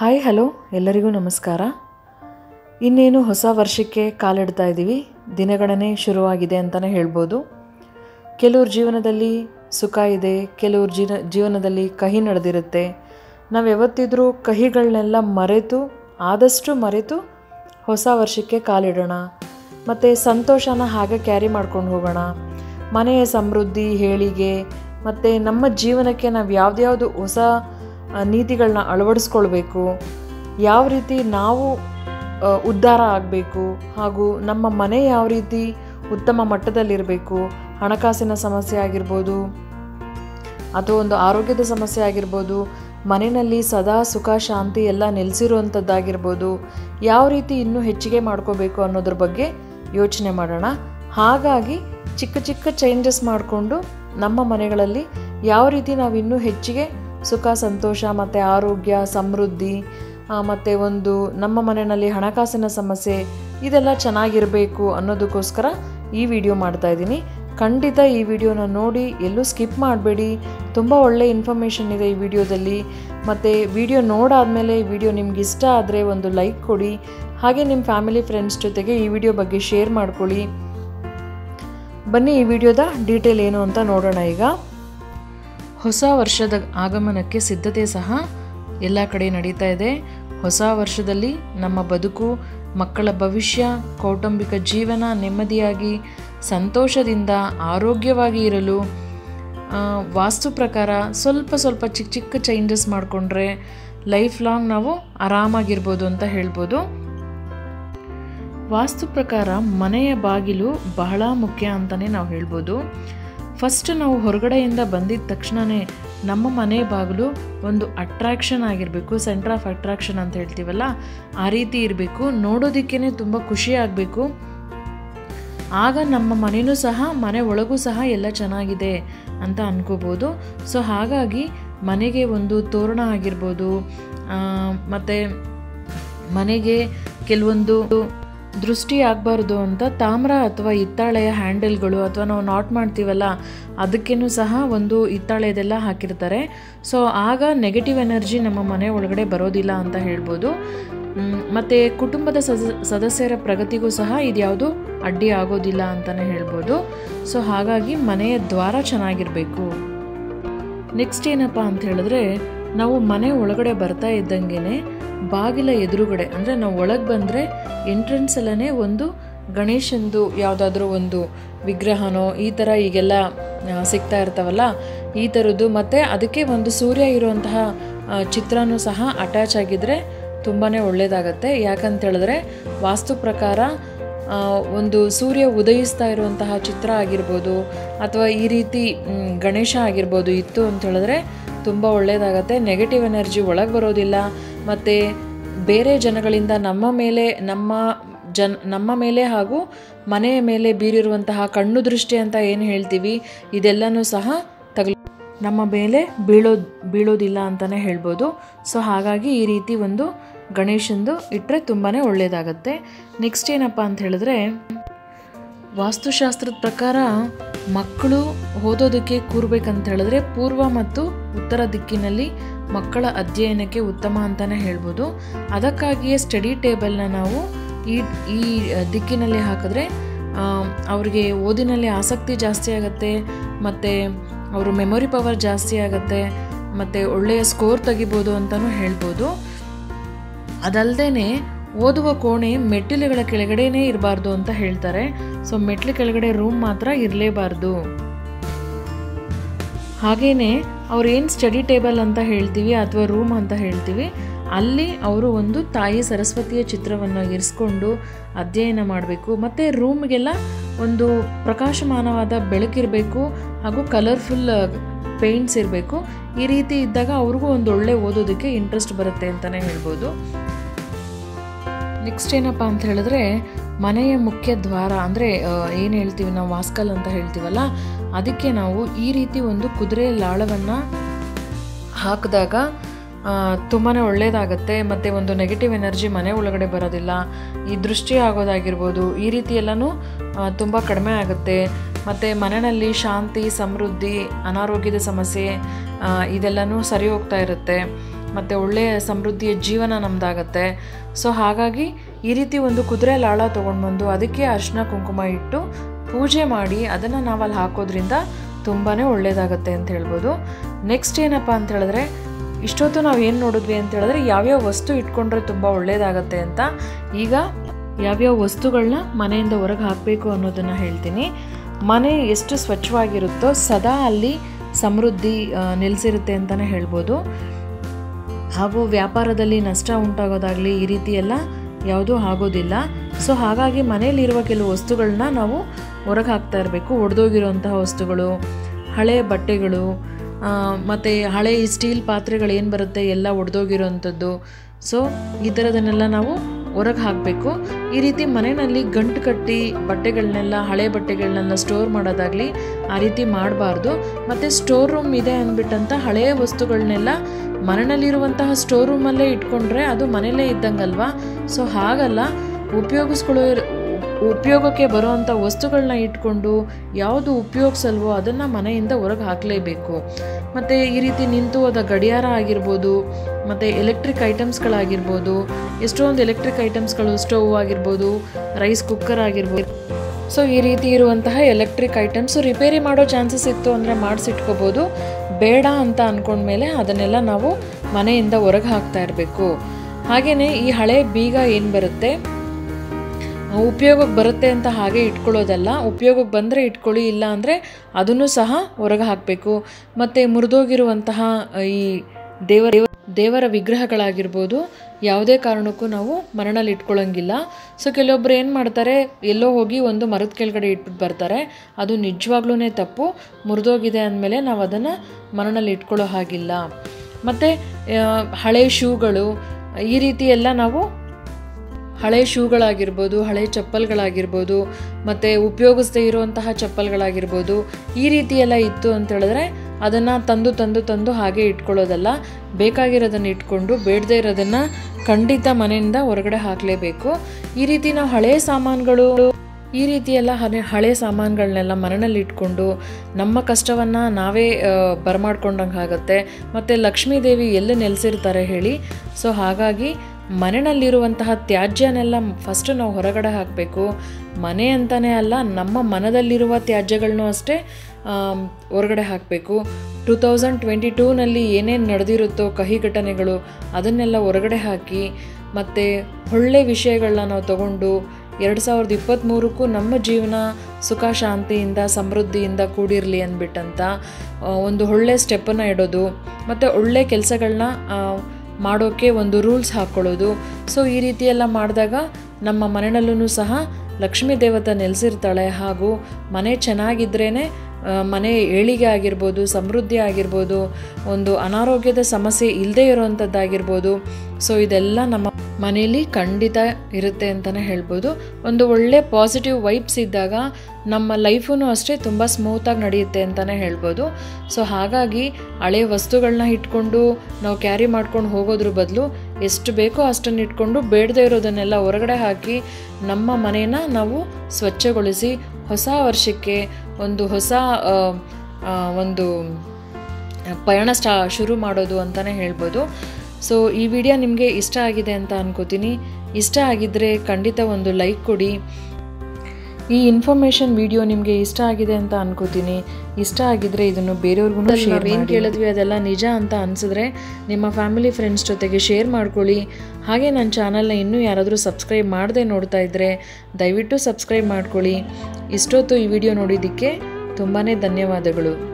hi hello ಎಲ್ಲರಿಗೂ ನಮಸ್ಕಾರ ಇನ್ನೇನು ಹೊಸ ವರ್ಷಕ್ಕೆ ಕಾಲಿಡ್ತಾ ಇದ್ದೀವಿ ದಿನಗಣನೆ ಶುರುವಾಗಿದೆ ಅಂತಲೇ ಹೇಳ್ಬೋದು ಕೆಲವ್ರ ಜೀವನದಲ್ಲಿ ಸುಖ ಇದೆ ಕೆಲವ್ರ ಜೀವ ಜೀವನದಲ್ಲಿ ಕಹಿ ನಡೆದಿರುತ್ತೆ ನಾವು ಯಾವತ್ತಿದ್ರೂ ಕಹಿಗಳನ್ನೆಲ್ಲ ಮರೆತು ಆದಷ್ಟು ಮರೆತು ಹೊಸ ವರ್ಷಕ್ಕೆ ಕಾಲಿಡೋಣ ಮತ್ತು ಸಂತೋಷನ ಹಾಗೆ ಕ್ಯಾರಿ ಮಾಡ್ಕೊಂಡು ಹೋಗೋಣ ಮನೆಯ ಸಮೃದ್ಧಿ ಏಳಿಗೆ ಮತ್ತು ನಮ್ಮ ಜೀವನಕ್ಕೆ ನಾವು ಯಾವ್ದ್ಯಾವುದು ಹೊಸ ನೀತಿಗಳನ್ನ ಅಳವಡಿಸ್ಕೊಳ್ಬೇಕು ಯಾವ ರೀತಿ ನಾವು ಆ, ಉದ್ಧಾರ ಆಗಬೇಕು ಹಾಗೂ ನಮ್ಮ ಮನೆ ಯಾವ ರೀತಿ ಉತ್ತಮ ಮಟ್ಟದಲ್ಲಿರಬೇಕು ಹಣಕಾಸಿನ ಸಮಸ್ಯೆ ಆಗಿರ್ಬೋದು ಅಥವಾ ಒಂದು ಆರೋಗ್ಯದ ಸಮಸ್ಯೆ ಆಗಿರ್ಬೋದು ಮನೆಯಲ್ಲಿ ಸದಾ ಸುಖ ಶಾಂತಿ ಎಲ್ಲ ನೆಲೆಸಿರುವಂಥದ್ದಾಗಿರ್ಬೋದು ಯಾವ ರೀತಿ ಇನ್ನೂ ಹೆಚ್ಚಿಗೆ ಮಾಡ್ಕೋಬೇಕು ಅನ್ನೋದ್ರ ಬಗ್ಗೆ ಯೋಚನೆ ಮಾಡೋಣ ಹಾಗಾಗಿ ಚಿಕ್ಕ ಚಿಕ್ಕ ಚೇಂಜಸ್ ಮಾಡಿಕೊಂಡು ನಮ್ಮ ಮನೆಗಳಲ್ಲಿ ಯಾವ ರೀತಿ ನಾವು ಇನ್ನೂ ಹೆಚ್ಚಿಗೆ ಸುಖ ಸಂತೋಷ ಮತ್ತು ಆರೋಗ್ಯ ಸಮೃದ್ಧಿ ಮತ್ತು ಒಂದು ನಮ್ಮ ಮನೆಯಲ್ಲಿ ಹಣಕಾಸಿನ ಸಮಸ್ಯೆ ಇದೆಲ್ಲ ಚೆನ್ನಾಗಿರಬೇಕು ಅನ್ನೋದಕ್ಕೋಸ್ಕರ ಈ ವಿಡಿಯೋ ಮಾಡ್ತಾ ಇದ್ದೀನಿ ಖಂಡಿತ ಈ ವಿಡಿಯೋನ ನೋಡಿ ಎಲ್ಲೂ ಸ್ಕಿಪ್ ಮಾಡಬೇಡಿ ತುಂಬ ಒಳ್ಳೆ ಇನ್ಫಾರ್ಮೇಷನ್ ಇದೆ ಈ ವಿಡಿಯೋದಲ್ಲಿ ಮತ್ತು ವಿಡಿಯೋ ನೋಡಾದಮೇಲೆ ಈ ವಿಡಿಯೋ ನಿಮ್ಗೆ ಇಷ್ಟ ಆದರೆ ಒಂದು ಲೈಕ್ ಕೊಡಿ ಹಾಗೆ ನಿಮ್ಮ ಫ್ಯಾಮಿಲಿ ಫ್ರೆಂಡ್ಸ್ ಜೊತೆಗೆ ಈ ವಿಡಿಯೋ ಬಗ್ಗೆ ಶೇರ್ ಮಾಡ್ಕೊಳ್ಳಿ ಬನ್ನಿ ಈ ವಿಡಿಯೋದ ಡೀಟೇಲ್ ಏನು ಅಂತ ನೋಡೋಣ ಈಗ ಹೊಸ ವರ್ಷದ ಆಗಮನಕ್ಕೆ ಸಿದ್ಧತೆ ಸಹ ಎಲ್ಲ ಕಡೆ ನಡೀತಾ ಇದೆ ಹೊಸ ವರ್ಷದಲ್ಲಿ ನಮ್ಮ ಬದುಕು ಮಕ್ಕಳ ಭವಿಷ್ಯ ಕೌಟುಂಬಿಕ ಜೀವನ ನೆಮ್ಮದಿಯಾಗಿ ಸಂತೋಷದಿಂದ ಆರೋಗ್ಯವಾಗಿ ಇರಲು ಆ, ವಾಸ್ತು ಪ್ರಕಾರ ಸ್ವಲ್ಪ ಸ್ವಲ್ಪ ಚಿಕ್ಕ ಚಿಕ್ಕ ಚೇಂಜಸ್ ಮಾಡಿಕೊಂಡ್ರೆ ಲೈಫ್ ಲಾಂಗ್ ನಾವು ಆರಾಮಾಗಿರ್ಬೋದು ಅಂತ ಹೇಳ್ಬೋದು ವಾಸ್ತು ಪ್ರಕಾರ ಮನೆಯ ಬಾಗಿಲು ಬಹಳ ಮುಖ್ಯ ಅಂತಲೇ ನಾವು ಹೇಳ್ಬೋದು ಫಸ್ಟ್ ನಾವು ಹೊರಗಡೆಯಿಂದ ಬಂದಿದ್ದ ತಕ್ಷಣವೇ ನಮ್ಮ ಮನೆ ಬಾಗಿಲು ಒಂದು ಅಟ್ರಾಕ್ಷನ್ ಆಗಿರಬೇಕು ಸೆಂಟರ್ ಆಫ್ ಅಟ್ರಾಕ್ಷನ್ ಅಂತ ಹೇಳ್ತೀವಲ್ಲ ಆ ರೀತಿ ಇರಬೇಕು ನೋಡೋದಕ್ಕೇ ತುಂಬ ಖುಷಿ ಆಗಬೇಕು ಆಗ ನಮ್ಮ ಮನೆಯೂ ಸಹ ಮನೆ ಒಳಗೂ ಸಹ ಎಲ್ಲ ಚೆನ್ನಾಗಿದೆ ಅಂತ ಅನ್ಕೋಬೋದು ಸೊ ಹಾಗಾಗಿ ಮನೆಗೆ ಒಂದು ತೋರಣ ಆಗಿರ್ಬೋದು ಮತ್ತು ಮನೆಗೆ ಕೆಲವೊಂದು ದೃಷ್ಟಿ ಆಗಬಾರ್ದು ಅಂತ ತಾಮ್ರ ಅಥವಾ ಹಿತ್ತಾಳೆಯ ಹ್ಯಾಂಡಲ್ಗಳು ಅಥವಾ ನಾವು ನಾಟ್ ಮಾಡ್ತೀವಲ್ಲ ಅದಕ್ಕೇನು ಸಹ ಒಂದು ಹಿತ್ತಾಳೆದೆಲ್ಲ ಹಾಕಿರ್ತಾರೆ ಸೊ ಆಗ ನೆಗೆಟಿವ್ ಎನರ್ಜಿ ನಮ್ಮ ಮನೆ ಒಳಗಡೆ ಬರೋದಿಲ್ಲ ಅಂತ ಹೇಳ್ಬೋದು ಮ್, ಮತ್ತೆ ಕುಟುಂಬದ ಸದ ಸದಸ್ಯರ ಪ್ರಗತಿಗೂ ಸಹ ಇದ್ಯಾವುದು ಅಡ್ಡಿ ಆಗೋದಿಲ್ಲ ಅಂತಲೇ ಹೇಳ್ಬೋದು ಸೊ ಹಾಗಾಗಿ ಮನೆಯ ದ್ವಾರ ಚೆನ್ನಾಗಿರಬೇಕು ನೆಕ್ಸ್ಟ್ ಏನಪ್ಪ ಅಂತ ಹೇಳಿದ್ರೆ ನಾವು ಮನೆ ಒಳಗಡೆ ಬರ್ತಾ ಇದ್ದಂಗೆ ಬಾಗಿಲ ಎದುರುಗಡೆ ಅಂದರೆ ನಾವು ಒಳಗೆ ಬಂದರೆ ಎಂಟ್ರೆನ್ಸಲ್ಲೇ ಒಂದು ಗಣೇಶಂದು ಯಾವುದಾದ್ರೂ ಒಂದು ವಿಗ್ರಹನೋ ಈ ಥರ ಈಗೆಲ್ಲ ಆ, ಸಿಗ್ತಾ ಇರ್ತಾವಲ್ಲ ಈ ಥರದ್ದು ಮತ್ತು ಅದಕ್ಕೆ ಒಂದು ಸೂರ್ಯ ಇರುವಂತಹ ಆ, ಚಿತ್ರನೂ ಸಹ ಅಟ್ಯಾಚ್ ಆಗಿದ್ದರೆ ತುಂಬಾ ಒಳ್ಳೆಯದಾಗತ್ತೆ ಯಾಕಂತ ಹೇಳಿದ್ರೆ ವಾಸ್ತು ಪ್ರಕಾರ ಆ, ಒಂದು ಸೂರ್ಯ ಉದಯಿಸ್ತಾ ಇರುವಂತಹ ಚಿತ್ರ ಆಗಿರ್ಬೋದು ಅಥವಾ ಈ ರೀತಿ ಮ್, ಗಣೇಶ ಆಗಿರ್ಬೋದು ಇತ್ತು ಅಂತ ಹೇಳಿದ್ರೆ ತುಂಬ ಒಳ್ಳೆಯದಾಗತ್ತೆ ನೆಗೆಟಿವ್ ಎನರ್ಜಿ ಒಳಗೆ ಬರೋದಿಲ್ಲ ಮತ್ತು ಬೇರೆ ಜನಗಳಿಂದ ನಮ್ಮ ಮೇಲೆ ನಮ್ಮ ಜನ್ ನಮ್ಮ ಮೇಲೆ ಹಾಗೂ ಮನೆಯ ಮೇಲೆ ಬೀರಿರುವಂತಹ ಕಣ್ಣು ದೃಷ್ಟಿ ಅಂತ ಏನು ಹೇಳ್ತೀವಿ ಇದೆಲ್ಲನೂ ಸಹ ತಗಲಿ ನಮ್ಮ ಮೇಲೆ ಬೀಳೋದು ಬೀಳೋದಿಲ್ಲ ಅಂತಲೇ ಹೇಳ್ಬೋದು ಸೊ ಹಾಗಾಗಿ ಈ ರೀತಿ ಒಂದು ಗಣೇಶಂದು ಇಟ್ಟರೆ ತುಂಬಾ ಒಳ್ಳೆಯದಾಗತ್ತೆ ನೆಕ್ಸ್ಟ್ ಏನಪ್ಪ ಅಂತ ಹೇಳಿದ್ರೆ ವಾಸ್ತುಶಾಸ್ತ್ರದ ಪ್ರಕಾರ ಮಕ್ಕಳು ಓದೋದಕ್ಕೆ ಕೂರ್ಬೇಕಂತ ಹೇಳಿದ್ರೆ ಪೂರ್ವ ಮತ್ತು ಉತ್ತರ ದಿಕ್ಕಿನಲ್ಲಿ ಮಕ್ಕಳ ಅಧ್ಯಯನಕ್ಕೆ ಉತ್ತಮ ಅಂತಲೇ ಹೇಳ್ಬೋದು ಅದಕ್ಕಾಗಿಯೇ ಸ್ಟಡಿ ಟೇಬಲ್ನ ನಾವು ಈ ಈ ದಿಕ್ಕಿನಲ್ಲಿ ಹಾಕಿದ್ರೆ ಆ, ಅವ್ರಿಗೆ ಓದಿನಲ್ಲಿ ಆಸಕ್ತಿ ಜಾಸ್ತಿ ಆಗುತ್ತೆ ಮತ್ತು ಅವರು ಮೆಮೊರಿ ಪವರ್ ಜಾಸ್ತಿ ಆಗುತ್ತೆ ಮತ್ತು ಒಳ್ಳೆಯ ಸ್ಕೋರ್ ತೆಗಿಬೋದು ಅಂತಲೂ ಹೇಳ್ಬೋದು ಅದಲ್ಲದೆ ಓದುವ ಕೋಣೆ ಮೆಟ್ಟಿಲುಗಳ ಕೆಳಗಡೆನೇ ಇರಬಾರ್ದು ಅಂತ ಹೇಳ್ತಾರೆ ಸೊ ಮೆಟ್ಲು ಕೆಳಗಡೆ ರೂಮ್ ಮಾತ್ರ ಇರಲೇಬಾರ್ದು ಹಾಗೇನೆ ಅವ್ರು ಏನು ಸ್ಟಡಿ ಟೇಬಲ್ ಅಂತ ಹೇಳ್ತೀವಿ ಅಥವಾ ರೂಮ್ ಅಂತ ಹೇಳ್ತೀವಿ ಅಲ್ಲಿ ಅವರು ಒಂದು ತಾಯಿ ಸರಸ್ವತಿಯ ಚಿತ್ರವನ್ನು ಇರಿಸ್ಕೊಂಡು ಅಧ್ಯಯನ ಮಾಡಬೇಕು ಮತ್ತು ರೂಮ್ಗೆಲ್ಲ ಒಂದು ಪ್ರಕಾಶಮಾನವಾದ ಬೆಳಕಿರಬೇಕು ಹಾಗೂ ಕಲರ್ಫುಲ್ ಪೇಂಟ್ಸ್ ಇರಬೇಕು ಈ ರೀತಿ ಇದ್ದಾಗ ಅವ್ರಿಗೂ ಒಂದು ಒಳ್ಳೆ ಓದೋದಕ್ಕೆ ಇಂಟ್ರೆಸ್ಟ್ ಬರುತ್ತೆ ಅಂತಲೇ ಹೇಳ್ಬೋದು ನೆಕ್ಸ್ಟ್ ಏನಪ್ಪ ಅಂತ ಹೇಳಿದ್ರೆ ಮನೆಯ ಮುಖ್ಯ ದ್ವಾರ ಅಂದರೆ ಏನು ಹೇಳ್ತೀವಿ ನಾವು ವಾಸ್ಕಲ್ ಅಂತ ಹೇಳ್ತೀವಲ್ಲ ಅದಕ್ಕೆ ನಾವು ಈ ರೀತಿ ಒಂದು ಕುದುರೆ ಲಾಳವನ್ನು ಹಾಕಿದಾಗ ತುಂಬಾ ಒಳ್ಳೆಯದಾಗತ್ತೆ ಮತ್ತು ಒಂದು ನೆಗೆಟಿವ್ ಎನರ್ಜಿ ಮನೆ ಒಳಗಡೆ ಬರೋದಿಲ್ಲ ಈ ದೃಷ್ಟಿ ಆಗೋದಾಗಿರ್ಬೋದು ಈ ರೀತಿ ಎಲ್ಲನೂ ತುಂಬ ಕಡಿಮೆ ಆಗುತ್ತೆ ಮತ್ತು ಮನೆಯಲ್ಲಿ ಶಾಂತಿ ಸಮೃದ್ಧಿ ಅನಾರೋಗ್ಯದ ಸಮಸ್ಯೆ ಆ, ಇದೆಲ್ಲನೂ ಸರಿ ಹೋಗ್ತಾ ಇರುತ್ತೆ ಮತ್ತು ಒಳ್ಳೆಯ ಸಮೃದ್ಧಿಯ ಜೀವನ ನಮ್ಮದಾಗತ್ತೆ ಸೊ ಹಾಗಾಗಿ ಈ ರೀತಿ ಒಂದು ಕುದುರೆ ಲಾಳ ತೊಗೊಂಡ್ಬಂದು ಅದಕ್ಕೆ ಅರಿಶಿನ ಕುಂಕುಮ ಇಟ್ಟು ಪೂಜೆ ಮಾಡಿ ಅದನ್ನು ನಾವಲ್ಲಿ ಹಾಕೋದ್ರಿಂದ ತುಂಬಾ ಒಳ್ಳೆಯದಾಗತ್ತೆ ಅಂತ ಹೇಳ್ಬೋದು ನೆಕ್ಸ್ಟ್ ಏನಪ್ಪ ಅಂತ ಹೇಳಿದ್ರೆ ಇಷ್ಟೊತ್ತು ನಾವು ಏನು ನೋಡಿದ್ವಿ ಅಂತ ಹೇಳಿದ್ರೆ ಯಾವ್ಯಾವ ವಸ್ತು ಇಟ್ಕೊಂಡ್ರೆ ತುಂಬ ಒಳ್ಳೆಯದಾಗತ್ತೆ ಅಂತ ಈಗ ಯಾವ್ಯಾವ ವಸ್ತುಗಳನ್ನ ಮನೆಯಿಂದ ಹೊರಗೆ ಹಾಕಬೇಕು ಅನ್ನೋದನ್ನು ಹೇಳ್ತೀನಿ ಮನೆ ಎಷ್ಟು ಸ್ವಚ್ಛವಾಗಿರುತ್ತೋ ಸದಾ ಅಲ್ಲಿ ಸಮೃದ್ಧಿ ನೆಲೆಸಿರುತ್ತೆ ಅಂತಲೇ ಹೇಳ್ಬೋದು ಹಾಗೂ ವ್ಯಾಪಾರದಲ್ಲಿ ನಷ್ಟ ಉಂಟಾಗೋದಾಗಲಿ ಈ ರೀತಿ ಎಲ್ಲ ಯಾವುದೂ ಆಗೋದಿಲ್ಲ ಸೊ ಹಾಗಾಗಿ ಮನೆಯಲ್ಲಿರುವ ಕೆಲವು ವಸ್ತುಗಳನ್ನ ನಾವು ಹೊರಗೆ ಹಾಕ್ತಾ ಇರಬೇಕು ಒಡೆದೋಗಿರುವಂತಹ ವಸ್ತುಗಳು ಹಳೆ ಬಟ್ಟೆಗಳು ಮತ್ತು ಹಳೆ ಸ್ಟೀಲ್ ಪಾತ್ರೆಗಳು ಏನು ಬರುತ್ತೆ ಎಲ್ಲ ಒಡೆದೋಗಿರೋವಂಥದ್ದು ಸೊ ಈ ಥರದನ್ನೆಲ್ಲ ನಾವು ಹೊರಗೆ ಹಾಕಬೇಕು ಈ ರೀತಿ ಮನೆಯಲ್ಲಿ ಗಂಟು ಕಟ್ಟಿ ಬಟ್ಟೆಗಳನ್ನೆಲ್ಲ ಹಳೆ ಬಟ್ಟೆಗಳನ್ನೆಲ್ಲ ಸ್ಟೋರ್ ಮಾಡೋದಾಗಲಿ ಆ ರೀತಿ ಮಾಡಬಾರ್ದು ಮತ್ತು ಸ್ಟೋರ್ ರೂಮ್ ಇದೆ ಅಂದ್ಬಿಟ್ಟಂತ ಹಳೆಯ ವಸ್ತುಗಳನ್ನೆಲ್ಲ ಮನೆಯಲ್ಲಿರುವಂತಹ ಸ್ಟೋರ್ ರೂಮಲ್ಲೇ ಇಟ್ಕೊಂಡ್ರೆ ಅದು ಮನೆಯಲ್ಲೇ ಇದ್ದಂಗಲ್ವಾ ಸೊ ಹಾಗಲ್ಲ ಉಪಯೋಗಿಸ್ಕೊಳ್ಳೋ ಉಪಯೋಗಕ್ಕೆ ಬರುವಂಥ ವಸ್ತುಗಳನ್ನ ಇಟ್ಕೊಂಡು ಯಾವುದು ಉಪಯೋಗಿಸಲ್ವೋ ಅದನ್ನು ಮನೆಯಿಂದ ಹೊರಗೆ ಹಾಕಲೇಬೇಕು ಮತ್ತು ಈ ರೀತಿ ನಿಂತು ಹೋದ ಗಡಿಯಾರ ಆಗಿರ್ಬೋದು ಮತ್ತು ಎಲೆಕ್ಟ್ರಿಕ್ ಐಟಮ್ಸ್ಗಳಾಗಿರ್ಬೋದು ಎಷ್ಟೊಂದು ಎಲೆಕ್ಟ್ರಿಕ್ ಐಟಮ್ಸ್ಗಳು ಸ್ಟವ್ ಆಗಿರ್ಬೋದು ರೈಸ್ ಕುಕ್ಕರ್ ಆಗಿರ್ಬೋದು ಸೊ ಈ ರೀತಿ ಇರುವಂತಹ ಎಲೆಕ್ಟ್ರಿಕ್ ಐಟಮ್ಸು ರಿಪೇರಿ ಮಾಡೋ ಚಾನ್ಸಸ್ ಇತ್ತು ಅಂದರೆ ಮಾಡಿಸಿಟ್ಕೋಬೋದು ಬೇಡ ಅಂತ ಅಂದ್ಕೊಂಡ್ಮೇಲೆ ಅದನ್ನೆಲ್ಲ ನಾವು ಮನೆಯಿಂದ ಹೊರಗೆ ಹಾಕ್ತಾ ಇರಬೇಕು ಹಾಗೆಯೇ ಈ ಹಳೆ ಬೀಗ ಏನು ಬರುತ್ತೆ ಉಪಯೋಗಕ್ಕೆ ಬರುತ್ತೆ ಅಂತ ಹಾಗೆ ಇಟ್ಕೊಳ್ಳೋದಲ್ಲ ಉಪಯೋಗಕ್ಕೆ ಬಂದರೆ ಇಟ್ಕೊಳ್ಳಿ ಇಲ್ಲ ಅಂದರೆ ಅದನ್ನು ಸಹ ಹೊರಗೆ ಹಾಕಬೇಕು ಮತ್ತು ಮುರಿದೋಗಿರುವಂತಹ ಈ ದೇವರ ದೇವರ ವಿಗ್ರಹಗಳಾಗಿರ್ಬೋದು ಯಾವುದೇ ಕಾರಣಕ್ಕೂ ನಾವು ಮರಳಲ್ಲಿ ಇಟ್ಕೊಳ್ಳೋಂಗಿಲ್ಲ ಸೊ ಕೆಲವೊಬ್ರು ಏನು ಮಾಡ್ತಾರೆ ಎಲ್ಲೋ ಹೋಗಿ ಒಂದು ಮರದ ಕೆಳಗಡೆ ಇಟ್ಬಿಟ್ಟು ಬರ್ತಾರೆ ಅದು ನಿಜವಾಗ್ಲೂ ತಪ್ಪು ಮುರಿದೋಗಿದೆ ಅಂದಮೇಲೆ ನಾವು ಅದನ್ನು ಮರಳಲ್ಲಿ ಇಟ್ಕೊಳ್ಳೋ ಹಾಗಿಲ್ಲ ಮತ್ತು ಹಳೆ ಶೂಗಳು ಈ ರೀತಿ ಎಲ್ಲ ನಾವು ಹಳೆ ಶೂಗಳಾಗಿರ್ಬೋದು ಹಳೆ ಚಪ್ಪಲ್ಗಳಾಗಿರ್ಬೋದು ಮತ್ತು ಉಪಯೋಗಿಸದೇ ಇರುವಂತಹ ಚಪ್ಪಲ್ಗಳಾಗಿರ್ಬೋದು ಈ ರೀತಿ ಎಲ್ಲ ಇತ್ತು ಅಂತ ಹೇಳಿದ್ರೆ ಅದನ್ನು ತಂದು ತಂದು ತಂದು ಹಾಗೆ ಇಟ್ಕೊಳ್ಳೋದಲ್ಲ ಬೇಕಾಗಿರೋದನ್ನು ಇಟ್ಕೊಂಡು ಬೇಡದೇ ಇರೋದನ್ನು ಖಂಡಿತ ಮನೆಯಿಂದ ಹೊರಗಡೆ ಹಾಕಲೇಬೇಕು ಈ ರೀತಿ ನಾವು ಹಳೆ ಸಾಮಾನುಗಳು ಈ ರೀತಿ ಎಲ್ಲ ಹಳೆ ಹಳೆ ಸಾಮಾನುಗಳನ್ನೆಲ್ಲ ಮನೆಯಲ್ಲಿ ಇಟ್ಕೊಂಡು ನಮ್ಮ ಕಷ್ಟವನ್ನು ನಾವೇ ಬರಮಾಡ್ಕೊಂಡಂಗೆ ಆಗುತ್ತೆ ಮತ್ತು ಲಕ್ಷ್ಮೀ ದೇವಿ ಎಲ್ಲಿ ನೆಲೆಸಿರ್ತಾರೆ ಹೇಳಿ ಸೊ ಹಾಗಾಗಿ ಮನೆಯಲ್ಲಿರುವಂತಹ ತ್ಯಾಜ್ಯನೆಲ್ಲ ಫಸ್ಟ್ ನಾವು ಹೊರಗಡೆ ಹಾಕಬೇಕು ಮನೆ ಅಂತಲೇ ಅಲ್ಲ ನಮ್ಮ ಮನದಲ್ಲಿರುವ ತ್ಯಾಜ್ಯಗಳನ್ನೂ ಅಷ್ಟೇ ಹೊರಗಡೆ ಹಾಕಬೇಕು ಟೂ ತೌಸಂಡ್ ಟ್ವೆಂಟಿ ಟೂನಲ್ಲಿ ಏನೇನು ನಡೆದಿರುತ್ತೋ ಕಹಿ ಘಟನೆಗಳು ಅದನ್ನೆಲ್ಲ ಹೊರಗಡೆ ಹಾಕಿ ಮತ್ತು ಒಳ್ಳೆ ವಿಷಯಗಳನ್ನ ನಾವು ತಗೊಂಡು ಎರಡು ಸಾವಿರದ ಇಪ್ಪತ್ತ್ಮೂರಕ್ಕೂ ನಮ್ಮ ಜೀವನ ಸುಖ ಶಾಂತಿಯಿಂದ ಸಮೃದ್ಧಿಯಿಂದ ಕೂಡಿರಲಿ ಅಂದ್ಬಿಟ್ಟಂತ ಒಂದು ಒಳ್ಳೆ ಸ್ಟೆಪ್ಪನ್ನು ಇಡೋದು ಮತ್ತು ಒಳ್ಳೆ ಕೆಲಸಗಳನ್ನ ಮಾಡೋಕ್ಕೆ ಒಂದು ರೂಲ್ಸ್ ಹಾಕ್ಕೊಳ್ಳೋದು ಸೊ ಈ ರೀತಿ ಎಲ್ಲ ಮಾಡಿದಾಗ ನಮ್ಮ ಮನೆಯಲ್ಲೂ ಸಹ ಲಕ್ಷ್ಮೀ ದೇವತೆ ನೆಲೆಸಿರ್ತಾಳೆ ಹಾಗೂ ಮನೆ ಚೆನ್ನಾಗಿದ್ರೇ ಮನೆ ಏಳಿಗೆ ಆಗಿರ್ಬೋದು ಸಮೃದ್ಧಿ ಆಗಿರ್ಬೋದು ಒಂದು ಅನಾರೋಗ್ಯದ ಸಮಸ್ಯೆ ಇಲ್ಲದೇ ಇರೋವಂಥದ್ದಾಗಿರ್ಬೋದು ಸೊ ಇದೆಲ್ಲ ನಮ್ಮ ಮನೆಯಲ್ಲಿ ಖಂಡಿತ ಇರುತ್ತೆ ಅಂತಲೇ ಹೇಳ್ಬೋದು ಒಂದು ಒಳ್ಳೆ ಪಾಸಿಟಿವ್ ವೈಬ್ಸ್ ಇದ್ದಾಗ ನಮ್ಮ ಲೈಫೂ ಅಷ್ಟೇ ತುಂಬ ಸ್ಮೂತಾಗಿ ನಡೆಯುತ್ತೆ ಅಂತಲೇ ಹೇಳ್ಬೋದು ಸೊ ಹಾಗಾಗಿ ಹಳೆ ವಸ್ತುಗಳನ್ನ ಇಟ್ಕೊಂಡು ನಾವು ಕ್ಯಾರಿ ಮಾಡ್ಕೊಂಡು ಹೋಗೋದ್ರ ಬದಲು ಎಷ್ಟು ಬೇಕೋ ಅಷ್ಟನ್ನು ಇಟ್ಕೊಂಡು ಬೇಡದೇ ಇರೋದನ್ನೆಲ್ಲ ಹೊರಗಡೆ ಹಾಕಿ ನಮ್ಮ ಮನೇನ ನಾವು ಸ್ವಚ್ಛಗೊಳಿಸಿ ಹೊಸ ವರ್ಷಕ್ಕೆ ಒಂದು ಹೊಸ ಒಂದು ಪಯಣ ಸ್ಟಾ ಶುರು ಮಾಡೋದು ಅಂತಲೇ ಹೇಳ್ಬೋದು ಸೊ ಈ ವಿಡಿಯೋ ನಿಮಗೆ ಇಷ್ಟ ಆಗಿದೆ ಅಂತ ಅನ್ಕೋತೀನಿ ಇಷ್ಟ ಆಗಿದ್ದರೆ ಖಂಡಿತ ಒಂದು ಲೈಕ್ ಕೊಡಿ ಈ ಇನ್ಫಾರ್ಮೇಷನ್ ವಿಡಿಯೋ ನಿಮಗೆ ಇಷ್ಟ ಆಗಿದೆ ಅಂತ ಅನ್ಕೋತೀನಿ ಇಷ್ಟ ಆಗಿದ್ರೆ ಇದನ್ನು ಬೇರೆಯವ್ರಿಗೂ ಶೇರ್ ಏನು ಕೇಳಿದ್ವಿ ಅದೆಲ್ಲ ನಿಜ ಅಂತ ಅನಿಸಿದ್ರೆ ನಿಮ್ಮ ಫ್ಯಾಮಿಲಿ ಫ್ರೆಂಡ್ಸ್ ಜೊತೆಗೆ ಶೇರ್ ಮಾಡ್ಕೊಳ್ಳಿ ಹಾಗೆ ನನ್ನ ಚಾನಲ್ನ ಇನ್ನೂ ಯಾರಾದರೂ ಸಬ್ಸ್ಕ್ರೈಬ್ ಮಾಡದೆ ನೋಡ್ತಾ ಇದ್ದರೆ ದಯವಿಟ್ಟು ಸಬ್ಸ್ಕ್ರೈಬ್ ಮಾಡ್ಕೊಳ್ಳಿ ಇಷ್ಟೊತ್ತು ಈ ವಿಡಿಯೋ ನೋಡಿದ್ದಕ್ಕೆ ತುಂಬಾ ಧನ್ಯವಾದಗಳು